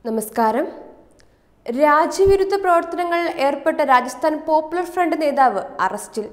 നമസ്കാരം രാജ്യവിരുദ്ധ പ്രവർത്തനങ്ങളിൽ ഏർപ്പെട്ട Rajasthan popular front നേതാവ് അറസ്റ്റിൽ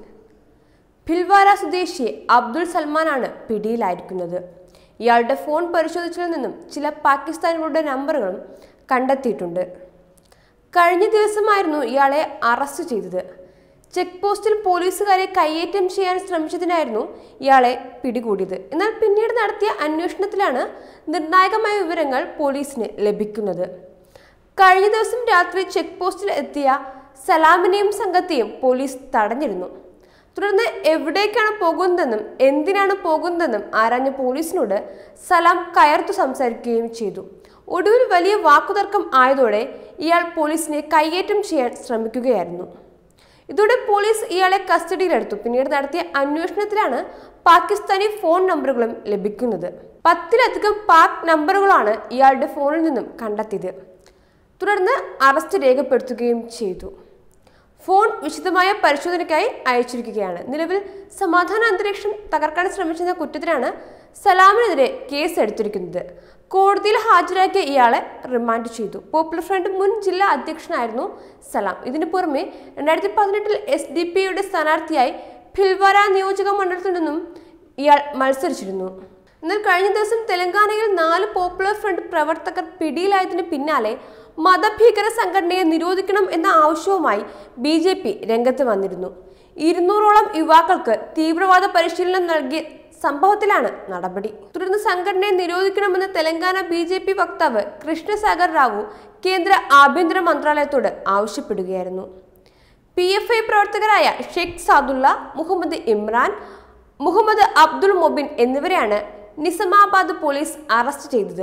ഭിൽവാര സ്വദേശി അബ്ദുൾ സൽമാനാണ് പിടിയിലായിരിക്കുന്നത് ഇയാളുടെ ഫോൺ പരിശോധിച്ചതിൽ നിന്നും ചില പാകിസ്ഥാനികളുടെ നമ്പറുകളും കണ്ടെത്തിയിട്ടുണ്ട് കഴിഞ്ഞ ദിവസമായിരുന്നു ഇയാളെ അറസ്റ്റ് ചെയ്തത് ചെക്ക് പോസ്റ്റിൽ പോലീസുകാരെ കയ്യേറ്റം ചെയ്യാൻ ശ്രമിച്ചതിനായിരുന്നു ഇയാളെ പിടികൂടിയത് എന്നാൽ പിന്നീട് നടത്തിയ അന്വേഷണത്തിലാണ് നിർണായകമായ വിവരങ്ങൾ പോലീസിന് ലഭിക്കുന്നത് കഴിഞ്ഞ ദിവസം രാത്രി ചെക്ക് പോസ്റ്റിൽ എത്തിയ സലാമിനെയും സംഘത്തെയും പോലീസ് തടഞ്ഞിരുന്നു തുടർന്ന് എവിടേക്കാണ് പോകുന്നതെന്നും എന്തിനാണ് പോകുന്നതെന്നും ആരാഞ്ഞ പോലീസിനോട് സലാം കയർത്തു സംസാരിക്കുകയും ചെയ്തു ഒടുവിൽ വലിയ വാക്കുതർക്കം ആയതോടെ ഇയാൾ പോലീസിനെ കയ്യേറ്റം ചെയ്യാൻ ശ്രമിക്കുകയായിരുന്നു ഇതോടെ പോലീസ് ഇയാളെ കസ്റ്റഡിയിലെടുത്തു പിന്നീട് നടത്തിയ അന്വേഷണത്തിലാണ് പാകിസ്ഥാനി ഫോൺ നമ്പറുകളും ലഭിക്കുന്നത് പത്തിലധികം പാക് നമ്പറുകളാണ് ഇയാളുടെ ഫോണിൽ നിന്നും കണ്ടെത്തിയത് തുടർന്ന് അറസ്റ്റ് രേഖപ്പെടുത്തുകയും ചെയ്തു ഫോൺ വിശദമായ പരിശോധനയ്ക്കായി അയച്ചിരിക്കുകയാണ് നിലവിൽ സമാധാന അന്തരീക്ഷം തകർക്കാൻ ശ്രമിച്ചെന്ന കുറ്റത്തിനാണ് സലാമിനെതിരെ കേസ് എടുത്തിരിക്കുന്നത് കോടതിയിൽ ഹാജരാക്കിയ ഇയാളെ റിമാൻഡ് ചെയ്തു പോപ്പുലർ ഫ്രണ്ട് മുൻ ജില്ലാ അധ്യക്ഷനായിരുന്നു സലാം ഇതിനു പുറമെ രണ്ടായിരത്തി പതിനെട്ടിൽ എസ് ഡി പിയുടെ സ്ഥാനാർത്ഥിയായി ഭിൽവാര നിയോജക മണ്ഡലത്തിൽ നിന്നും ഇയാൾ മത്സരിച്ചിരുന്നു എന്നാൽ കഴിഞ്ഞ ദിവസം തെലങ്കാനയിൽ നാല് പോപ്പുലർ ഫ്രണ്ട് പ്രവർത്തകർ പിടിയിലായതിനു പിന്നാലെ മതഭീകര സംഘടനയെ നിരോധിക്കണം എന്ന ആവശ്യവുമായി ബി ജെ പി രംഗത്ത് വന്നിരുന്നു ഇരുന്നൂറോളം യുവാക്കൾക്ക് തീവ്രവാദ പരിശീലനം നൽകിയ സംഭവത്തിലാണ് നടപടി തുടർന്ന് സംഘടനയെ നിരോധിക്കണമെന്ന് തെലങ്കാന ബി ജെ പി വക്താവ് കൃഷ്ണസാഗർ റാവു കേന്ദ്ര ആഭ്യന്തര മന്ത്രാലയത്തോട് ആവശ്യപ്പെടുകയായിരുന്നു പി എഫ് ഐ പ്രവർത്തകരായ ഷെയ്ഖ് സാദുള്ള മുഹമ്മദ് ഇമ്രാൻ മുഹമ്മദ് അബ്ദുൾ മൊബിൻ എന്നിവരെയാണ് നിസമാബാദ് പോലീസ് അറസ്റ്റ് ചെയ്തത്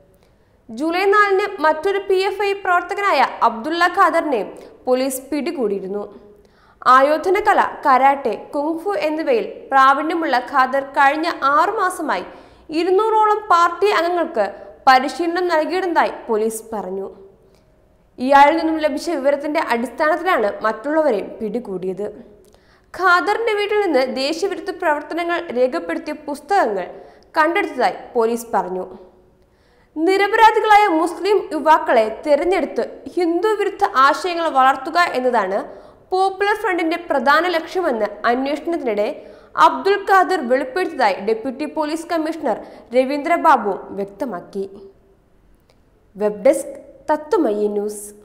ജൂലൈ നാലിന് മറ്റൊരു പി എഫ് ഐ പ്രവർത്തകനായ അബ്ദുള്ള ഖാദറിനെയും പോലീസ് പിടികൂടിയിരുന്നു ആയോധന കല കരാട്ടെ കുങ്ഫു എന്നിവയിൽ പ്രാവീണ്യമുള്ള ഖാദർ കഴിഞ്ഞ ആറു മാസമായി ഇരുന്നൂറോളം പാർട്ടി അംഗങ്ങൾക്ക് പരിശീലനം നൽകിയിരുന്നതായി പോലീസ് പറഞ്ഞു ഇയാളിൽ നിന്നും ലഭിച്ച വിവരത്തിന്റെ അടിസ്ഥാനത്തിലാണ് മറ്റുള്ളവരെയും പിടികൂടിയത് ഖാദറിന്റെ വീട്ടിൽ നിന്ന് ദേശീയവിരുദ്ധ പ്രവർത്തനങ്ങൾ രേഖപ്പെടുത്തിയ പുസ്തകങ്ങൾ കണ്ടെടുത്തതായി പോലീസ് പറഞ്ഞു നിരപരാധികളായ മുസ്ലിം യുവാക്കളെ തിരഞ്ഞെടുത്ത് ഹിന്ദു വിരുദ്ധ ആശയങ്ങൾ വളർത്തുക എന്നതാണ് പോപ്പുലർ ഫ്രണ്ടിന്റെ പ്രധാന ലക്ഷ്യമെന്ന് അന്വേഷണത്തിനിടെ അബ്ദുൽ ഖാദർ വെളിപ്പെടുത്തിയതായി deputy police commissioner Ravindra Babu വ്യക്തമാക്കി വെബ് ഡെസ്ക് തത്വമയി ന്യൂസ്